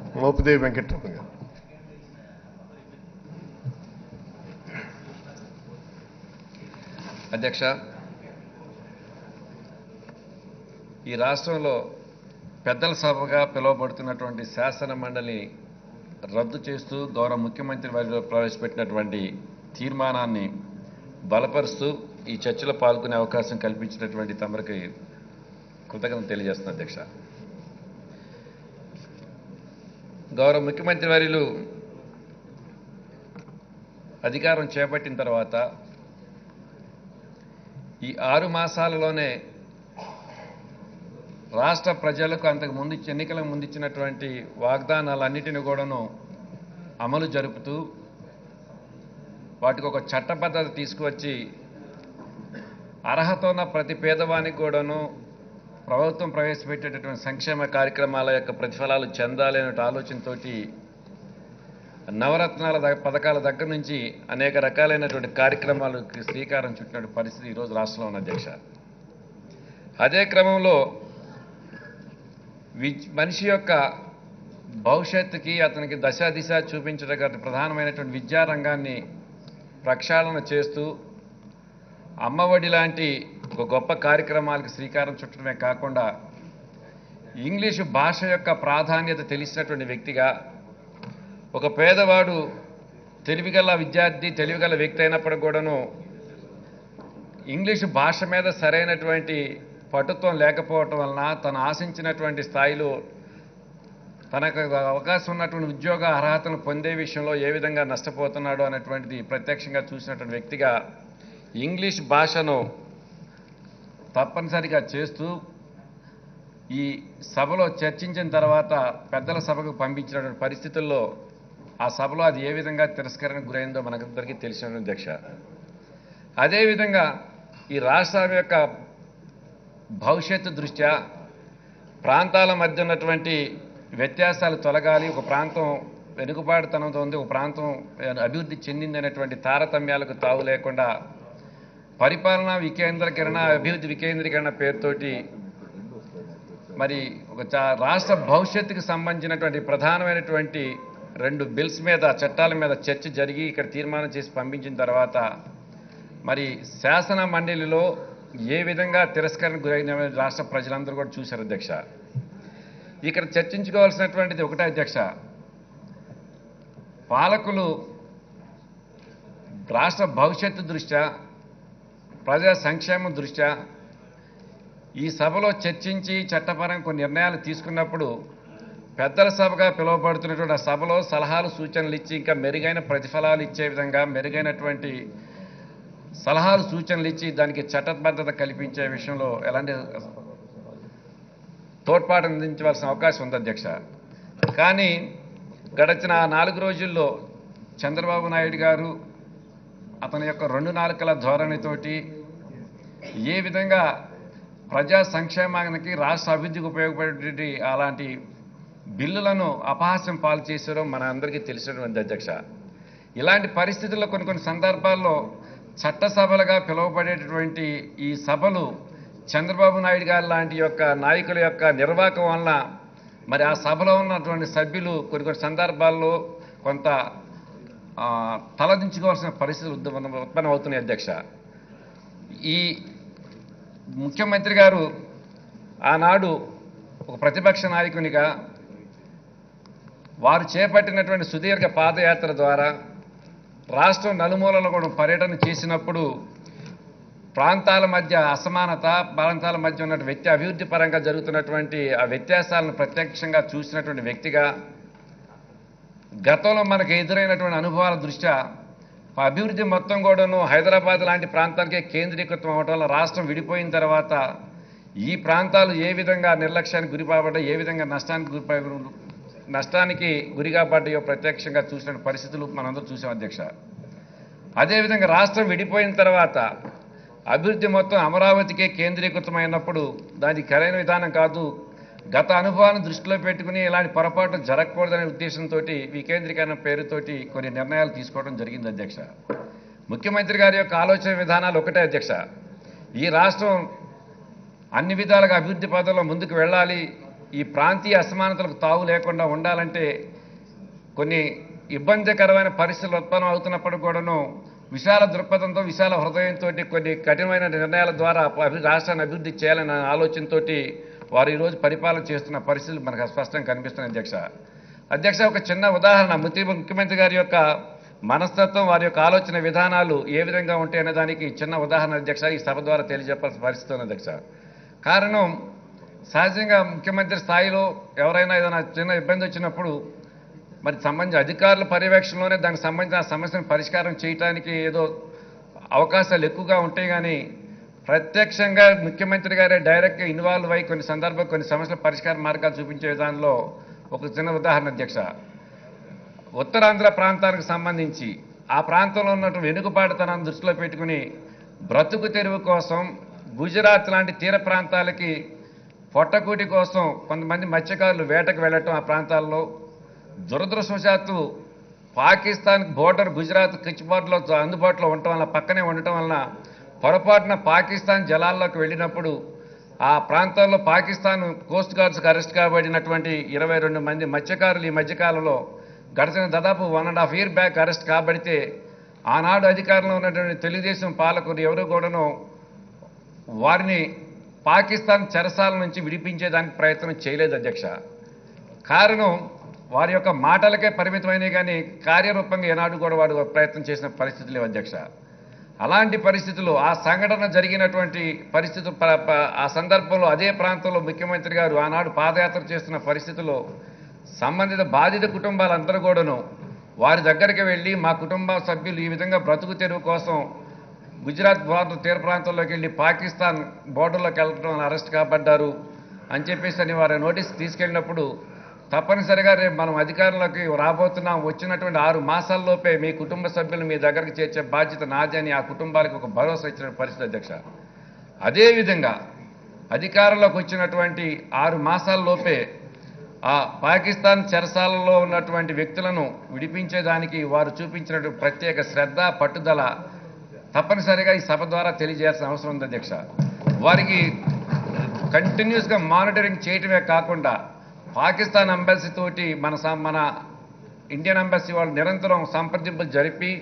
మోపిదేవి వెంకటరమణ గారు అధ్యక్ష ఈ రాష్ట్రంలో పెద్దల సభగా పిలువబడుతున్నటువంటి శాసన మండలి రద్దు చేస్తూ గౌరవ ముఖ్యమంత్రి వారిలో ప్రవేశపెట్టినటువంటి తీర్మానాన్ని బలపరుస్తూ ఈ చర్చలో పాల్గొనే అవకాశం కల్పించినటువంటి తమరికి కృతజ్ఞత తెలియజేస్తున్నా అధ్యక్ష గౌరవ ముఖ్యమంత్రి వర్యులు అధికారం చేపట్టిన తర్వాత ఈ ఆరు మాసాలలోనే రాష్ట్ర ప్రజలకు అంతకు ముందు ఇచ్చి- ఎన్నికలకు ముందు ఇచ్చినటువంటి వాగ్దానాలన్నిటిని కూడాను అమలు జరుపుతూ వాటికి ఒక చట్టబద్ధత తీసుకువచ్చి అర్హత ఉన్న ప్రతి పేదవానికి కూడాను ప్రభుత్వం ప్రవేశపెట్టేటటువంటి సంక్షేమ కార్యక్రమాల యొక్క ప్రతిఫలాలు చెందాలి అనే ఆలోచనతోటి నవరత్నాల ద- పథకాల దగ్గర నుంచి అనేక రకాలైనటువంటి కార్యక్రమాలకు శ్రీకారం చుట్టిన పరిస్థితి ఈరోజు రాష్ట్రంలో ఉన్న అధ్యక్ష అదే క్రమంలో విజ్ మనిషి యొక్క భవిష్యత్తుకి అతనికి దశ దిశ చూపించడానికి ప్రధానమైనటువంటి విద్యారంగాన్ని ప్రక్షాళన చేస్తూ అమ్మఒడి లాంటి ఒక గొప్ప కార్యక్రమాలకు శ్రీకారం చుట్టడమే కాకుండా ఇంగ్లీషు భాష యొక్క ప్రాధాన్యత తెలిసినటువంటి వ్యక్తిగా ఒక పేదవాడు తెలివిగల విద్యార్థి తెలివిగల వ్యక్తి అయినప్పటికి కూడాను ఇంగ్లీషు భాష మీద సరైనటువంటి పటుత్వం లేకపోవటం వలన తను ఆశించినటువంటి స్థాయిలో తనకు అవకాశం ఉన్నటువంటి ఉద్యోగ అర్హతను పొందే విషయంలో ఏ విధంగా నష్టపోతున్నాడో అనేటువంటిది ప్రత్యక్షంగా చూసినటువంటి వ్యక్తిగా ఇంగ్లీష్ భాషను తప్పనిసరిగా చేస్తూ ఈ సభలో చర్చించిన తర్వాత పెద్దల సభకు పంపించినటువంటి పరిస్థితుల్లో ఆ సభలో అది ఏ విధంగా తిరస్కరణకు గురైందో మనకందరికీ తెలిసిన అధ్యక్ష అదేవిధంగా ఈ రాష్ట్రం యొక్క భవిష్యత్తు దృష్ట్యా ప్రాంతాల మధ్య ఉన్నటువంటి వ్యత్యాసాలు తొలగాలి ఒక ప్రాంతం వెనుకబాటుతనంతో ఉంది ఒక ప్రాంతం అభివృద్ధి చెందింది అనేటువంటి తారతమ్యాలకు తావు లేకుండా పరిపాలనా వికేంద్రీకరణ అభివృద్ధి వికేంద్రీకరణ పేరుతోటి మరి ఒక చా- రాష్ట్ర భవిష్యత్తుకు సంబంధించినటువంటి ప్రధానమైనటువంటి రెండు బిల్స్ మీద చట్టాల మీద చర్చ జరిగి ఇక్కడ తీర్మానం చేసి పంపించిన తర్వాత మరి శాసన మండలిలో ఏ విధంగా తిరస్కరణకు గురైన రాష్ట్ర ప్రజలందరూ కూడా చూశారు అధ్యక్ష ఇక్కడ చర్చించుకోవాల్సినటువంటిది ఒకటే అధ్యక్ష పాలకులు రాష్ట్ర భవిష్యత్తు దృష్ట్యా ప్రజా సంక్షేమం దృష్ట్యా ఈ సభలో చర్చించి చట్టపరంగా కొన్ని నిర్ణయాలు తీసుకున్నప్పుడు పెద్దల సభగా పిలువబడుతున్నటువంటి ఆ సభలో సలహాలు సూచనలు ఇచ్చి ఇంకా మెరుగైన ప్రతిఫలాలు ఇచ్చే విధంగా మెరుగైనటువంటి సలహాలు సూచనలు ఇచ్చి దానికి చట్టబద్ధత కల్పించే విషయంలో ఎలాంటి తోడ్పాటు అందించవలసిన అవకాశం ఉంది అధ్యక్ష కానీ గడిచిన ఆ నాలుగు రోజుల్లో చంద్రబాబు నాయుడు గారు అతని యొక్క రెండు నాలుకల ధోరణితోటి ఏ విధంగా ప్రజా సంక్షేమానికి రాష్ట్ర అభివృద్ధికి ఉపయోగపడేటువంటి అలాంటి బిల్లులను అపహాస్యం పాలు చేశారో మన అందరికీ తెలిసినటువంటి అధ్యక్ష ఇలాంటి పరిస్థితుల్లో కొన్ని కొన్ని సందర్భాల్లో చట్టసభలుగా పిలువబడేటటువంటి ఈ సభలు చంద్రబాబు నాయుడు గారు లాంటి యొక్క నాయకుల యొక్క నిర్వాహకం వలన మరి ఆ సభలో ఉన్నటువంటి సభ్యులు కొన్ని కొన్ని సందర్భాల్లో కొంత ఆ, తలదించుకోవాల్సిన పరిస్థితులు ఉద్భవం ఉత్పన్నం అవుతున్నాయి అధ్యక్ష ఈ ముఖ్యమంత్రి గారు ఆనాడు ఒక ప్రతిపక్ష నాయకునిగా వారు చేపట్టినటువంటి సుదీర్ఘ పాదయాత్ర ద్వారా రాష్ట్రం నలుమూలలో కూడా పర్యటన చేసినప్పుడు ప్రాంతాల మధ్య అసమానత ప్రాంతాల మధ్య ఉన్న వ్యక్తి అభివృద్ధి పరంగా జరుగుతున్నటువంటి ఆ వ్యత్యాసాలను ప్రత్యక్షంగా చూసినటువంటి వ్యక్తిగా గతంలో మనకు ఎదురైనటువంటి అనుభవాల దృష్ట్యా ఆ అభివృద్ధి మొత్తం కూడాను హైదరాబాద్ లాంటి ప్రాంతానికే కేంద్రీకృతం అవటం వల్ల రాష్ట్రం విడిపోయిన తర్వాత ఈ ప్రాంతాలు ఏ విధంగా నిర్లక్ష్యానికి గురి కాబడ్డాయి ఏ విధంగా నష్టానికి గురి నష్టానికి గురిగా పడ్డాయో ప్రత్యక్షంగా చూసిన పరిస్థితులు మనందరూ చూసాం అధ్యక్ష అదేవిధంగా రాష్ట్రం విడిపోయిన తర్వాత అభివృద్ధి మొత్తం అమరావతికే కేంద్రీకృతమైనప్పుడు దానికి ఖరైన విధానం కాదు గత అనుభవాన్ని దృష్టిలో పెట్టుకుని ఇలాంటి పొరపాటు జరగకూడదనే ఉద్దేశంతో వికేంద్రీకరణ పేరుతోటి కొన్ని నిర్ణయాలు తీసుకోవడం జరిగింది అధ్యక్ష ముఖ్యమంత్రి గారి యొక్క ఆలోచన విధానాలు ఒకటే అధ్యక్ష ఈ రాష్ట్రం అన్ని విధాలుగా అభివృద్ధి పదంలో ముందుకు వెళ్ళాలి ఈ ప్రాంతీయ అసమానతలకు తావు లేకుండా ఉండాలంటే కొన్ని ఇబ్బందికరమైన పరిస్థితులు ఉత్పన్నం అవుతున్నప్పుడు కూడాను విశాల దృక్పథంతో విశాల హృదయంతో కొన్ని కఠినమైన నిర్ణయాల ద్వారా అభి- రాష్ట్రాన్ని అభివృద్ధి చేయాలనే ఆలోచనతో వారు ఈరోజు పరిపాలన చేస్తున్న పరిస్థితులు మనకు స్పష్టంగా కనిపిస్తున్నాయి అధ్యక్ష అధ్యక్ష ఒక చిన్న ఉదాహరణ ముఖ్య ముఖ్యమంత్రి గారి యొక్క మనస్తత్వం వారి యొక్క ఆలోచన విధానాలు ఏ విధంగా ఉంటాయనే దానికి చిన్న ఉదాహరణ అధ్యక్ష ఈ సభ ద్వారా తెలియజెప్పాల్సిన పరిస్థితి ఉంది అధ్యక్ష కారణం సహజంగా ముఖ్యమంత్రి స్థాయిలో ఎవరైనా ఏదైనా చిన్న ఇబ్బంది వచ్చినప్పుడు మరి సంబంధించిన అధికారుల పర్యవేక్షణలోనే దానికి సంబంధించిన ఆ సమస్యను పరిష్కారం చేయడానికి ఏదో అవకాశాలు ఎక్కువగా ఉంటాయి కానీ ప్రత్యక్షంగా ముఖ్యమంత్రి గారే డైరెక్ట్గా ఇన్వాల్వ్ అయ్యి కొన్ని సందర్భాలు కొన్ని సమస్యల పరిష్కార మార్గాలు చూపించే విధానంలో ఒక చిన్న ఉదాహరణ అధ్యక్ష ఉత్తరాంధ్ర ప్రాంతానికి సంబంధించి ఆ ప్రాంతంలో ఉన్నటువంటి వెనుకబాటుతనాన్ని దృష్టిలో పెట్టుకుని బ్రతుకు తెరువు కోసం గుజరాత్ లాంటి తీర ప్రాంతాలకి పొట్టకూటి కోసం కొంతమంది మత్స్యకారులు వేటకు వెళ్ళటం ఆ ప్రాంతాల్లో దురదృష్టవశాత్తు పాకిస్తాన్ బోర్డర్ గుజరాత్ కచ్ బోర్డర్లో అందుబాటులో ఉండటం వల్ల పక్కనే ఉండటం వలన పొరపాటున పాకిస్తాన్ జలాల్లోకి వెళ్ళినప్పుడు ఆ ప్రాంతాల్లో పాకిస్తాన్ కోస్ట్ గార్డ్స్కి అరెస్ట్ కాబడినటువంటి ఇరవై రెండు మంది మత్స్యకారులు ఈ మధ్యకాలంలో గడిచిన దాదాపు one and half year back arrest కాబడితే ఆనాడు అధికారంలో ఉన్నటువంటి తెలుగుదేశం పాలకులు ఎవరు కూడాను వారిని పాకిస్తాన్ చెరసాల నుంచి విడిపించేదానికి ప్రయత్నం చేయలేదు అధ్యక్ష కారణం వారి యొక్క మాటలకే పరిమితమైనవి కానీ కార్యరూపంగా ఏనాడు కూడా వాడు ప్రయత్నం చేసిన పరిస్థితి లేవు అధ్యక్ష అలాంటి పరిస్థితులు ఆ సంఘటన జరిగినటువంటి పరిస్థితులు ప- ప- ఆ సందర్భంలో అదే ప్రాంతంలో ముఖ్యమంత్రి గారు ఆనాడు పాదయాత్ర చేస్తున్న పరిస్థితుల్లో సంబంధిత బాధిత కుటుంబాలందరూ కూడాను వారి దగ్గరికి వెళ్ళి మా కుటుంబ సభ్యులు ఈ విధంగా బ్రతుకు తెరువు కోసం గుజరాత్ బోర్డర్ తీర ప్రాంతంలోకి వెళ్ళి పాకిస్తాన్ బోర్డర్లోకి వెళ్ళడం వల్ల అరెస్ట్ కాబడ్డారు అని చెప్పేసి అని వారి నోటీస్ తీసుకెళ్ళినప్పుడు తప్పనిసరిగా రేపు మనం అధికారంలోకి రాబోతున్నాం వచ్చినటువంటి ఆరు మాసాల్లోపే మీ కుటుంబ సభ్యులు మీ దగ్గరికి చేర్చే బాధ్యత నాది అని ఆ కుటుంబాలకు ఒక భరోసా ఇచ్చిన పరిస్థితి అధ్యక్ష అదేవిధంగా అధికారంలోకి వచ్చినటువంటి ఆరు మాసాల్లోపే ఆ పాకిస్తాన్ చెరసాలలో ఉన్నటువంటి వ్యక్తులను విడిపించేదానికి వారు చూపించినటువంటి ప్రత్యేక శ్రద్ధ పట్టుదల తప్పనిసరిగా ఈ సభ ద్వారా తెలియజేయాల్సిన అవసరం ఉంది అధ్యక్ష వారికి కంటిన్యూస్గా మానిటరింగ్ చేయటమే కాకుండా పాకిస్తాన్ ఎంబసీ తోటి మన సం- మన ఇండియన్ ఎంబసీ వాళ్ళు నిరంతరం సంప్రదింపులు జరిపి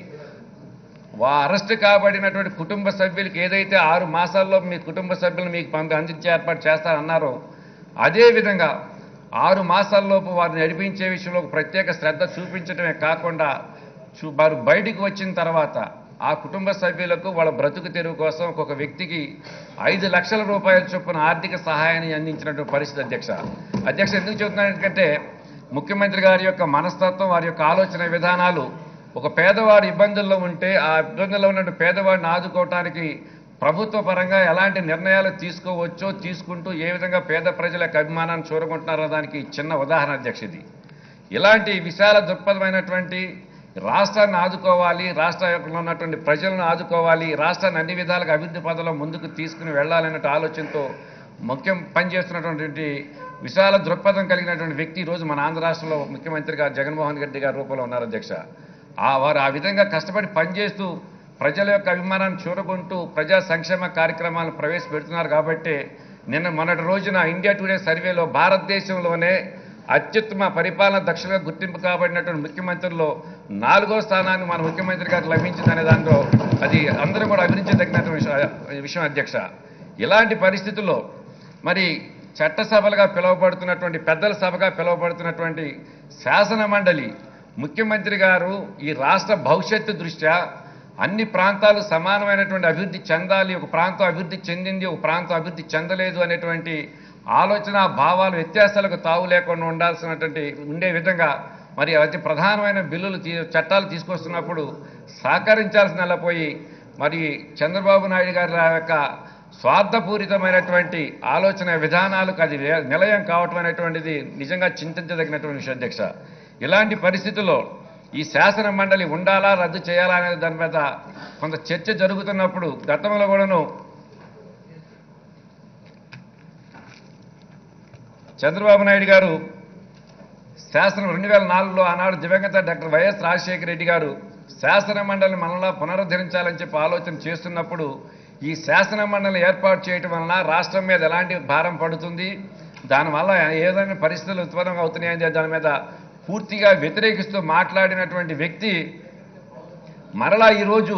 వా అరెస్ట్ కాబడినటువంటి కుటుంబ సభ్యులకి ఏదైతే ఆరు మాసాల్లో మీ కుటుంబ సభ్యులు మీకు పంపి అందించే ఏర్పాటు చేస్తారన్నారో అదే విధంగా ఆరు మాసాల్లోపు వారిని నడిపించే విషయంలో ఒక ప్రత్యేక శ్రద్ధ చూపించడమే కాకుండా చూ- వారు బయటికి వచ్చిన తర్వాత ఆ కుటుంబ సభ్యులకు వాళ్ళ బ్రతుకు తెరువు కోసం ఒక్కొక్క వ్యక్తికి ఐదు లక్షల రూపాయల చొప్పున ఆర్థిక సహాయాన్ని అందించినటువంటి పరిస్థితి అధ్యక్ష అధ్యక్ష ఎందుకు చెబుతున్నానంటే ముఖ్యమంత్రి గారి యొక్క మనస్తత్వం వారి యొక్క ఆలోచన విధానాలు ఒక పేదవాడు ఇబ్బందుల్లో ఉంటే ఆ ఇబ్బందుల్లో ఉన్న పేదవాడిని ఆదుకోవటానికి ప్రభుత్వ పరంగా ఎలాంటి నిర్ణయాలు తీసుకోవచ్చో తీసుకుంటూ ఏ విధంగా పేద ప్రజల యొక్క అభిమానాన్ని చూరగొంటున్నారో దానికి చిన్న ఉదాహరణ అధ్యక్ష ఇది ఇలాంటి విశాల దృక్పథమైనటువంటి రాష్ట్రాన్ని ఆదుకోవాలి రాష్ట్రంలో ఉన్నటువంటి ప్రజలను ఆదుకోవాలి రాష్ట్రాన్ని అన్ని విధాలుగా అభివృద్ధి పదంలో ముందుకు తీసుకుని వెళ్ళాలనే ఆలోచనతో ముఖ్యం పనిచేస్తున్నటువంటి విశాల దృక్పథం కలిగినటువంటి వ్యక్తి ఈరోజు మన ఆంధ్ర రాష్ట్రంలో ముఖ్యమంత్రిగా జగన్మోహన్ రెడ్డి గారి రూపంలో ఉన్నారు అధ్యక్ష ఆ వారు ఆ విధంగా కష్టపడి పనిచేస్తూ ప్రజల యొక్క అభిమానాన్ని చూరగొంటూ ప్రజా సంక్షేమ కార్యక్రమాలను ప్రవేశపెడుతున్నారు కాబట్టి నిన్న మొన్నటి రోజున ఇండియా టుడే సర్వేలో భారతదేశంలోనే అత్యుత్తమ పరిపాలన దక్షులుగా గుర్తింపు కాబడినటువంటి ముఖ్యమంత్రుల్లో నాలుగో స్థానాన్ని మన ముఖ్యమంత్రి గారు లభించిందనే దాంట్లో అది అందరూ కూడా అభినందించదగినటువంటి విషయం- విషయం అధ్యక్ష ఇలాంటి పరిస్థితుల్లో మరి చట్టసభలుగా పిలువబడుతున్నటువంటి పెద్దల సభగా పిలువబడుతున్నటువంటి శాసన మండలి ముఖ్యమంత్రి గారు ఈ రాష్ట్ర భవిష్యత్తు దృష్ట్యా అన్ని ప్రాంతాలు సమానమైనటువంటి అభివృద్ధి చెందాలి ఒక ప్రాంతం అభివృద్ధి చెందింది ఒక ప్రాంతం అభివృద్ధి చెందలేదు అనేటువంటి ఆలోచన భావాలు వ్యత్యాసాలకు తావు లేకుండా ఉండాల్సినటువంటి ఉండే విధంగా మరి అతి ప్రధానమైన బిల్లులు తీ చట్టాలు తీసుకొస్తున్నప్పుడు సహకరించాల్సిన పోయి మరి చంద్రబాబు నాయుడు గారి యొక్క స్వార్థపూరితమైనటువంటి ఆలోచన విధానాలకు అది నిల- నిలయం కావటం అనేటువంటిది నిజంగా చింతించదగినటువంటి విషయం అధ్యక్ష ఇలాంటి పరిస్థితుల్లో ఈ శాసన మండలి ఉండాలా రద్దు చేయాలా అనే దాని మీద కొంత చర్చ జరుగుతున్నప్పుడు గతంలో కూడాను చంద్రబాబు నాయుడు గారు శాసనం రెండు వేల నాలుగులో ఆనాడు దివంగత డాక్టర్ వైఎస్ రాజశేఖర రెడ్డి గారు శాసన మండలిని మనలా పునరుద్ధరించాలని చెప్పి ఆలోచన చేస్తున్నప్పుడు ఈ శాసన మండలి ఏర్పాటు చేయటం వలన రాష్ట్రం మీద ఎలాంటి భారం పడుతుంది దానివల్ల ఏ విధమైన పరిస్థితులు ఉత్పన్నం అవుతున్నాయని దాని మీద పూర్తిగా వ్యతిరేకిస్తూ మాట్లాడినటువంటి వ్యక్తి మరలా ఈరోజు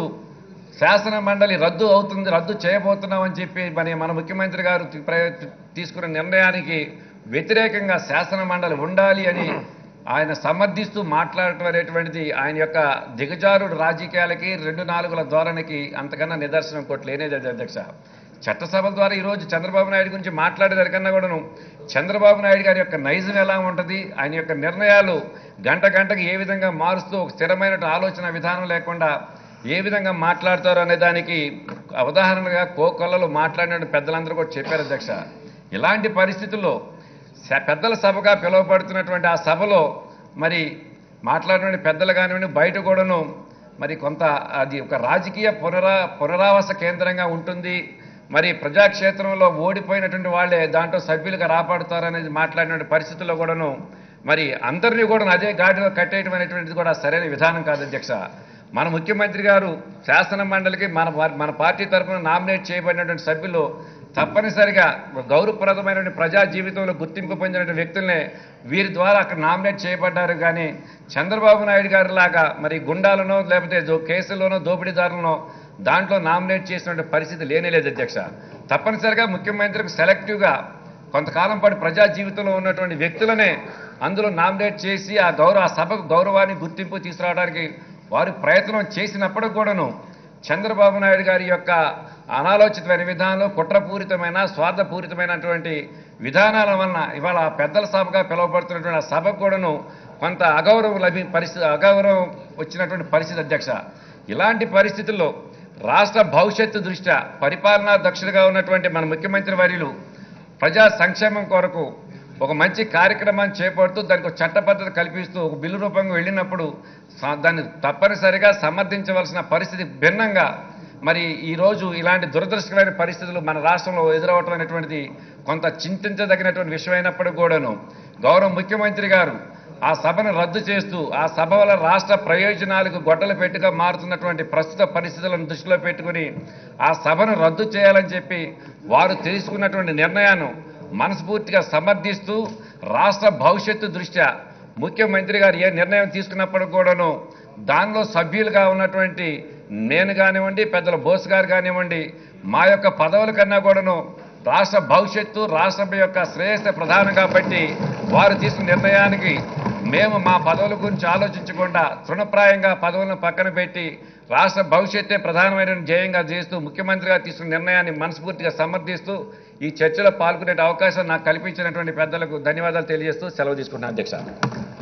శాసన మండలి రద్దు అవుతుంది రద్దు చేయబోతున్నామని చెప్పి మరి మన ముఖ్యమంత్రి గారు తీ- ప్ర- తీసుకున్న నిర్ణయానికి వ్యతిరేకంగా శాసన మండలి ఉండాలి అని ఆయన సమర్థిస్తూ మాట్లాడటం అనేటువంటిది ఆయన యొక్క దిగజారుడు రాజకీయాలకి రెండు నాలుగుల ధోరణికి అంతకన్నా నిదర్శనం ఇంకోటి లేనేది అది అధ్యక్ష చట్టసభల ద్వారా ఈరోజు చంద్రబాబు నాయుడు గురించి మాట్లాడేదానికన్నా కూడాను చంద్రబాబు నాయుడు గారి యొక్క నైజం ఎలా ఉంటుంది ఆయన యొక్క నిర్ణయాలు గంట గంటకి ఏ విధంగా మారుస్తూ ఒక స్థిరమైన ఆలోచన విధానం లేకుండా ఏ విధంగా మాట్లాడతారు అనే దానికి ఉదాహరణగా కోకొల్లలు మాట్లాడిన పెద్దలందరూ కూడా చెప్పారు అధ్యక్ష ఇలాంటి పరిస్థితుల్లో స- పెద్దల సభగా పిలువబడుతున్నటువంటి ఆ సభలో మరి మాట్లాడిన పెద్దలు కానివ్వండి బయట కూడాను మరి కొంత అది ఒక రాజకీయ పునరా పునరావాస కేంద్రంగా ఉంటుంది మరి ప్రజాక్షేత్రంలో ఓడిపోయినటువంటి వాళ్ళే దాంట్లో సభ్యులుగా రాబడతారనేది మాట్లాడిన పరిస్థితుల్లో కూడాను మరి అందరినీ కూడా అదే గాడిలో కట్టేయడం అనేటువంటిది కూడా సరైన విధానం కాదు అధ్యక్ష మన ముఖ్యమంత్రి గారు శాసన మండలికి మన మన పార్టీ తరఫున నామినేట్ చేయబడినటువంటి సభ్యులు తప్పనిసరిగా గౌరవప్రదమైనటువంటి ప్రజా జీవితంలో గుర్తింపు పొందిన వ్యక్తుల్నే వీరి ద్వారా అక్కడ నామినేట్ చేయబడ్డారు కానీ చంద్రబాబు నాయుడు గారి లాగా మరి గుండాలనో లేకపోతే దో- కేసుల్లోనో దోపిడీదారులనో దాంట్లో నామినేట్ చేసినటువంటి పరిస్థితి లేనేలేదు అధ్యక్ష తప్పనిసరిగా ముఖ్యమంత్రికి సెలెక్టివ్గా కొంతకాలం పాటు ప్రజా జీవితంలో ఉన్నటువంటి వ్యక్తులనే అందులో నామినేట్ చేసి ఆ గౌరవ ఆ సభకు గౌరవాన్ని గుర్తింపు తీసుకురావడానికి వారు ప్రయత్నం చేసినప్పటికి కూడాను చంద్రబాబు నాయుడు గారి యొక్క అనాలోచితమైన విధానంలో కుట్రపూరితమైన స్వార్థపూరితమైనటువంటి విధానాల వలన ఇవాళ ఆ పెద్దల సభగా పిలువబడుతున్నటువంటి ఆ సభకు కూడాను కొంత అగౌరవం లభి పరిస్థితి అగౌరవం వచ్చినటువంటి పరిస్థితి అధ్యక్ష ఇలాంటి పరిస్థితుల్లో రాష్ట్ర భవిష్యత్తు దృష్ట్యా పరిపాలనా దక్షులుగా ఉన్నటువంటి మన ముఖ్యమంత్రి వర్యులు ప్రజా సంక్షేమం కొరకు ఒక మంచి కార్యక్రమాన్ని చేపడుతూ దానికి ఒక చట్టబద్ధత కల్పిస్తూ ఒక బిల్లు రూపంగా వెళ్ళినప్పుడు స- దాన్ని తప్పనిసరిగా సమర్థించవలసిన పరిస్థితి భిన్నంగా మరి ఈరోజు ఇలాంటి దురదృష్టకరమైన పరిస్థితులు మన రాష్ట్రంలో ఎదురవటం అనేటువంటిది కొంత చింతించదగినటువంటి విషయం అయినప్పటికీ కూడాను గౌరవ ముఖ్యమంత్రి గారు ఆ సభను రద్దు చేస్తూ ఆ సభ వల్ల రాష్ట్ర ప్రయోజనాలకు గొడ్డలు పెట్టుగా మారుతున్నటువంటి ప్రస్తుత పరిస్థితులను దృష్టిలో పెట్టుకుని ఆ సభను రద్దు చేయాలని చెప్పి వారు తీసుకున్నటువంటి నిర్ణయాన్ని మనస్ఫూర్తిగా సమర్థిస్తూ రాష్ట్ర భవిష్యత్తు దృష్ట్యా ముఖ్యమంత్రి గారు ఏ నిర్ణయం తీసుకున్నప్పటికి కూడాను దానిలో సభ్యులుగా ఉన్నటువంటి నేను కానివ్వండి పెద్దల బోస్ గారు కానివ్వండి మా యొక్క పదవుల కన్నా కూడాను రాష్ట్ర భవిష్యత్తు రాష్ట్రం యొక్క శ్రేయస్సు ప్రధానం కాబట్టి వారు తీసుకున్న నిర్ణయానికి మేము మా పదవుల గురించి ఆలోచించకుండా తృణప్రాయంగా పదవులను పక్కన పెట్టి రాష్ట్ర భవిష్యత్తే ప్రధానమైన ధ్యేయంగా చేస్తూ ముఖ్యమంత్రిగా తీసుకున్న నిర్ణయాన్ని మనస్ఫూర్తిగా సమర్థిస్తూ ఈ చర్చలో పాల్గొనే అవకాశం నాకు కల్పించినటువంటి పెద్దలకు ధన్యవాదాలు తెలియజేస్తూ సెలవు తీసుకుంటున్నాను అధ్యక్ష